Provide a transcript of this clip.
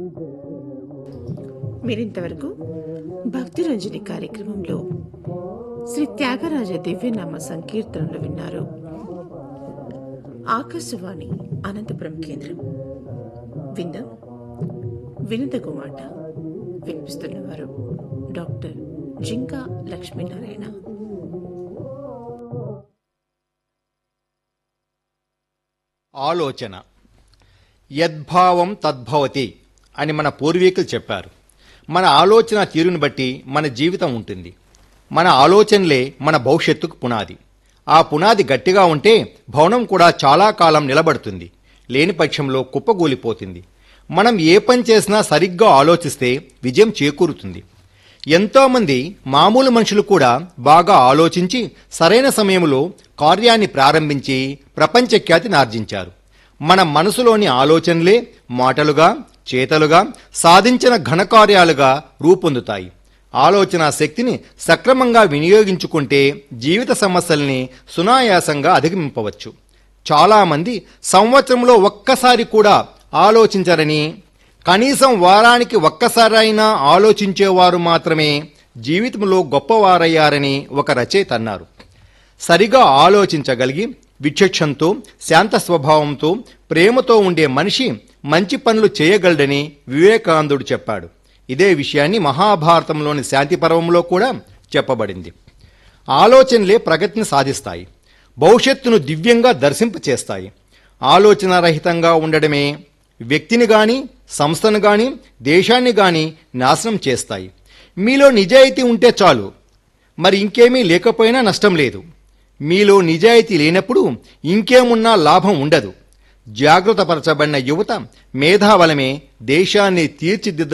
మీరింతవరకు భక్తి రంజని కార్యక్రమంలో శ్రీ త్యాగరాజ దివ్యనామ సంకీర్తనలు విన్నారు ఆకాశవాణి అనంతపురం కేంద్రం విందాం వినదగు మాట వినిపిస్తున్నవారు డాక్టర్ జింకా లక్ష్మీనారాయణ ఆలోచన యద్భావం తద్భవతి అని మన పూర్వీకులు చెప్పారు మన ఆలోచన తీరుని బట్టి మన జీవితం ఉంటుంది మన ఆలోచనలే మన భవిష్యత్తుకు పునాది ఆ పునాది గట్టిగా ఉంటే భవనం కూడా చాలా కాలం నిలబడుతుంది లేని పక్షంలో కుప్పగూలిపోతుంది మనం ఏ పని చేసినా సరిగ్గా ఆలోచిస్తే విజయం చేకూరుతుంది ఎంతోమంది మామూలు మనుషులు కూడా బాగా ఆలోచించి సరైన సమయంలో కార్యాన్ని ప్రారంభించి ప్రపంచ ఖ్యాతిని ఆర్జించారు మన మనసులోని ఆలోచనలే మాటలుగా చేతలుగా సాధించిన ఘనకార్యాలుగా రూపొందుతాయి ఆలోచన శక్తిని సక్రమంగా వినియోగించుకుంటే జీవిత సమస్యల్ని సునాయాసంగా అధిగమింపవచ్చు చాలామంది సంవత్సరంలో ఒక్కసారి కూడా ఆలోచించరని కనీసం వారానికి ఒక్కసారైనా ఆలోచించేవారు మాత్రమే జీవితంలో గొప్పవారయ్యారని ఒక రచయిత అన్నారు సరిగా ఆలోచించగలిగి విచక్షణతో శాంత స్వభావంతో ప్రేమతో ఉండే మనిషి మంచి పనులు చేయగలడని వివేకానందుడు చెప్పాడు ఇదే విషయాన్ని మహాభారతంలోని శాంతి పర్వంలో కూడా చెప్పబడింది ఆలోచనలే ప్రగతిని సాధిస్తాయి భవిష్యత్తును దివ్యంగా దర్శింపచేస్తాయి ఆలోచన రహితంగా ఉండడమే వ్యక్తిని గాని సంస్థను గాని దేశాన్ని గాని నాశనం చేస్తాయి మీలో నిజాయితీ ఉంటే చాలు మరి ఇంకేమీ లేకపోయినా నష్టం లేదు మీలో నిజాయితీ లేనప్పుడు ఇంకేమున్నా లాభం ఉండదు జాగృతపరచబడిన యువత మేధావలమే దేశాన్ని తీర్చిదిద్ద